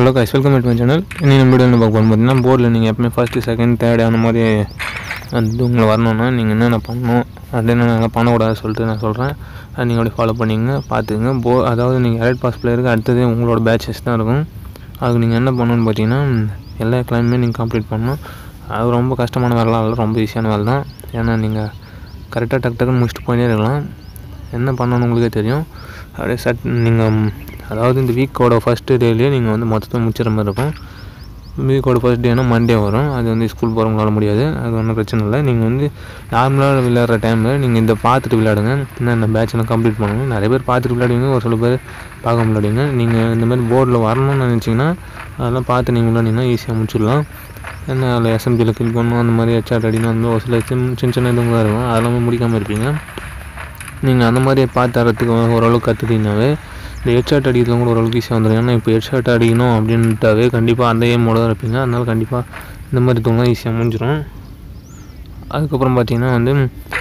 hello guys welcome to my channel இன்னும் நம்ம video என்ன பார்க்க போகிறோம் பார்த்தீங்கன்னா போர்டில் நீங்கள் எப்பவுமே ஃபஸ்ட்டு செகண்ட் தேர்ட் அந்த மாதிரி வந்து உங்களை வரணும்னா நீங்கள் என்னென்ன பண்ணணும் அது என்னென்ன பண்ணக்கூடாது சொல்லிட்டு நான் சொல்கிறேன் அது நீங்கள் அப்படியே ஃபாலோ பண்ணிங்க பார்த்துங்க போ அதாவது நீங்கள் எலைட் பாஸ் பிளேயருக்கு அடுத்தது உங்களோட பேட்சஸ் தான் இருக்கும் அதுக்கு நீங்கள் என்ன பண்ணணும்னு பார்த்தீங்கன்னா எல்லா கிளைமே நீங்கள் கம்ப்ளீட் பண்ணணும் அது ரொம்ப கஷ்டமான வேலைலாம் இல்லை ரொம்ப ஈஸியான வேலை தான் ஏன்னா நீங்கள் கரெக்டாக டக்கு டக்குன்னு முடிச்சுட்டு போயிட்டே இருக்கலாம் என்ன பண்ணணும்னு உங்களுக்கே தெரியும் அப்படியே சட் நீங்கள் அதாவது இந்த வீக்கோட ஃபஸ்ட்டு டேலேயே நீங்கள் வந்து மொத்தத்தை முடிச்சிட மாதிரி இருக்கும் வீக்கோட ஃபஸ்ட் டேனா மண்டே வரும் அது வந்து ஸ்கூல் போகிறவங்களால முடியாது அது ஒன்றும் பிரச்சனை இல்லை நீங்கள் வந்து நார்மலாக விளையாடுற டைமில் நீங்கள் இந்த பார்த்துட்டு விளையாடுங்க இன்னும் இந்த பேட்செலாம் கம்ப்ளீட் பண்ணுங்க நிறைய பேர் பார்த்துட்டு விளையாடுவீங்க ஒரு சில பேர் பார்க்க விளையாடுவீங்க நீங்கள் இந்த மாதிரி போர்டில் வரணும்னு நினச்சிங்கன்னா அதெல்லாம் பார்த்து நீங்கள் விளையாடிங்கன்னா ஈஸியாக முடிச்சிடலாம் என்ன அதில் எஸ்எம்ஜியில் கில் பண்ணணும் அந்த மாதிரி ஹெச்ஆர் அடிக்கணும் அந்த மாதிரி ஒரு சில சின்ன சின்ன சின்ன இதுங்களாக இருக்கும் அதெல்லாமே முடிக்காமல் இருப்பீங்க நீங்கள் அந்த மாதிரி பார்த்து தரத்துக்கு ஓரளவுக்கு கற்றுக்கிட்டீங்கனாவே இந்த ஹெட்ஷாட் அடிக்கிறதுல கூட ஓரளவுக்கு ஈஸியாக வந்துடும் ஏன்னா இப்போ ஹெட்ஷாட் அடிக்கணும் அப்படின்ட்டாவே கண்டிப்பாக அந்த ஏமோட தான் இருப்பீங்க அதனால் கண்டிப்பாக இந்த மாதிரி தூங்க ஈஸியாக முடிஞ்சிடும் அதுக்கப்புறம் பார்த்தீங்கன்னா வந்து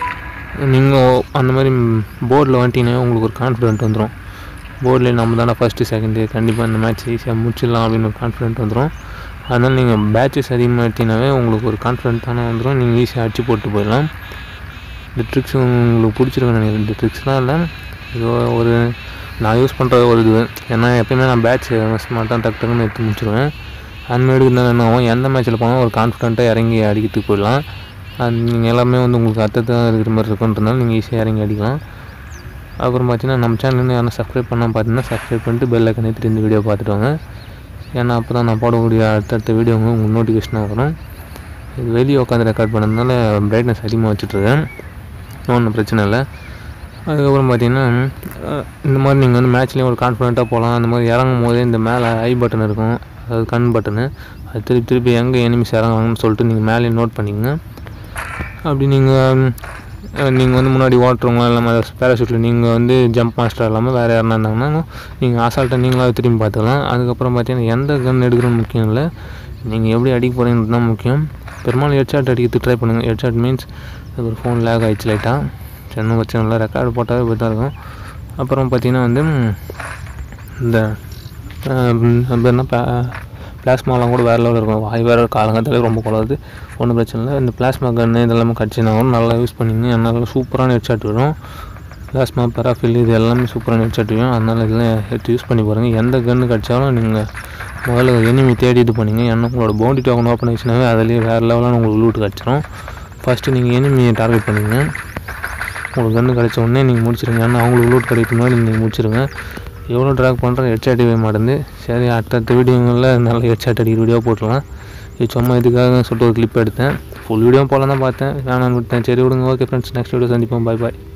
நீங்கள் அந்த மாதிரி போர்டில் வந்துட்டீங்கன்னா உங்களுக்கு ஒரு கான்ஃபிடென்ட் வந்துடும் போர்டில் நம்ம தானே ஃபஸ்ட்டு செகண்டு கண்டிப்பாக இந்த மேட்ச் ஈஸியாக முடிச்சிடலாம் அப்படின்னு ஒரு கான்ஃபிடென்ட் வந்துடும் அதனால் நீங்கள் பேட்சஸ் அதிகமாக எடுத்தீங்கன்னாவே உங்களுக்கு ஒரு கான்ஃபிடென்ட் தானே வந்துடும் நீங்கள் ஈஸியாக அடிச்சு போட்டு போயிடலாம் இந்த ட்ரிக்ஸ் உங்களுக்கு பிடிச்சிருக்குன்னு நினைக்கிறேன் இந்த ட்ரிக்ஸ்லாம் இல்லை இது ஒரு நான் யூஸ் பண்ணுற ஒரு இது ஏன்னா எப்பயுமே நான் பேட்ச் ஸ்மார்ட்டாக டக்கு டக்குன்னு எடுத்து முடிச்சிடுவேன் அந்த மாதிரி இருந்தால் என்ன ஆகும் எந்த மேட்ச்சில் போனால் ஒரு கான்ஃபிடென்ட்டாக இறங்கி அடிக்கிறதுக்கு போயிடலாம் அது நீங்கள் எல்லாமே வந்து உங்களுக்கு அர்த்தத்தான் இருக்கிற மாதிரி இருக்குன்றதுனால நீங்கள் ஈஸியாக இறங்கி அடிக்கலாம் அப்புறம் பார்த்தீங்கன்னா நம்ம சேனல் யாரும் சப்ஸ்கிரைப் பண்ணால் பார்த்தீங்கன்னா சப்ஸ்கிரைப் பண்ணிட்டு பெல் ஐக்கன் எடுத்துட்டு இந்த வீடியோ பார்த்துட்டு வாங்க ஏன்னா அப்போ தான் நான் போடக்கூடிய அடுத்தடுத்த வீடியோ உங்களுக்கு நோட்டிஃபிகேஷனாக வரும் இது வெளியே உட்காந்து ரெக்கார்ட் பண்ணதுனால பிரைட்னஸ் அதிகமாக வச்சுட்ருக்கேன் ஒன்றும் பிரச்சனை இல்லை அதுக்கப்புறம் பார்த்தீங்கன்னா அஹ், இந்த மாதிரி நீங்கள் வந்து மேட்ச்லேயும் ஒரு கான்ஃபிடென்ட்டாக போகலாம் அந்த மாதிரி இறங்கும் போதே இந்த மேலே ஐ பட்டன் இருக்கும் அதாவது கண் பட்டனு அது திருப்பி திருப்பி எங்கே எனிமிஸ் இறங்குறாங்கன்னு சொல்லிட்டு நீங்கள் மேலே நோட் பண்ணிக்கங்க அப்படி நீங்கள் நீங்கள் வந்து முன்னாடி ஓட்டுறவங்க இல்லாமல் பேராஷூட்டில் நீங்கள் வந்து ஜம்ப் மாஸ்டர் இல்லாமல் வேறு யாருனா இருந்தாங்கன்னா நீங்கள் அசால்ட்டாக நீங்களாக திரும்பி பார்த்துக்கலாம் அதுக்கப்புறம் பார்த்தீங்கன்னா எந்த கன் எடுக்கணும்னு முக்கியம் இல்லை நீங்கள் எப்படி அடிக்க போகிறீங்கிறது தான் முக்கியம் பெரும்பாலும் ஹெட்ஷாட் அடிக்கிறதுக்கு ட்ரை பண்ணுங்கள் ஹெட்ஷாட் மீன்ஸ் ஒரு ஃபோன் லேக் ஆயிடுச்சு லைட்டாக சரி ஒன்றும் பிரச்சனை இல்லை ரெக்கார்டு போட்டாவே இப்படி தான் இருக்கும் அப்புறம் பார்த்தீங்கன்னா வந்து ம், இந்த நம்ம என்ன பிளாஸ்மாலாம் கூட வேறு லெவலில் இருக்கும் வாய் வேறு காலங்காலத்தில் ரொம்ப குழாது ஒன்றும் பிரச்சனை இல்லை இந்த பிளாஸ்மா கன்று இதெல்லாமே கடிச்சினா கூட நல்லா யூஸ் பண்ணிங்க அதனால சூப்பரான ஹெட்ஷாட் வரும் பிளாஸ்மா பெராஃபில் இது எல்லாமே சூப்பரான ஹெட்ஷாட் வரும் அதனால் இதெல்லாம் எடுத்து யூஸ் பண்ணி பாருங்கள் எந்த கன்று கடிச்சாலும் நீங்கள் முதல்ல எனிமி தேடி இது பண்ணிங்க ஏன்னா உங்களோட பவுண்டி டோக்கன் ஓப்பன் ஆயிடுச்சுனாவே அதுலேயே வேறு லெவலான உங்களுக்கு லூட் கிடச்சிரும் ஃபஸ்ட்டு நீங்கள் எனிமியை டார்கெட் பண்ணிங்க உங்களுக்கு கன்று கிடைச்ச உடனே நீங்கள் முடிச்சிருங்க ஏன்னா அவங்களுக்கு லூட் கிடைக்கும் முன்னாடி நீங்கள் முடிச்சிருங்க எவ்வளோ ட்ராக் பண்ணுற ஹெட்ஷாட் அடிக்கவே மாட்டேங்குது சரி அடுத்தடுத்த வீடியோங்களில் நல்ல ஹெட்ஷாட் அடிக்கிற வீடியோ போட்டுடலாம் இது சும்மா இதுக்காக சொல்லிட்டு ஒரு கிளிப் எடுத்தேன் ஃபுல் வீடியோ போல தான் பார்த்தேன் வேணான்னு விட்டேன் சரி விடுங்க ஓகே ஃப்ரெண்ட்ஸ் நெக்ஸ்ட் வீடியோ சந்திப்போம் பாய் பாய்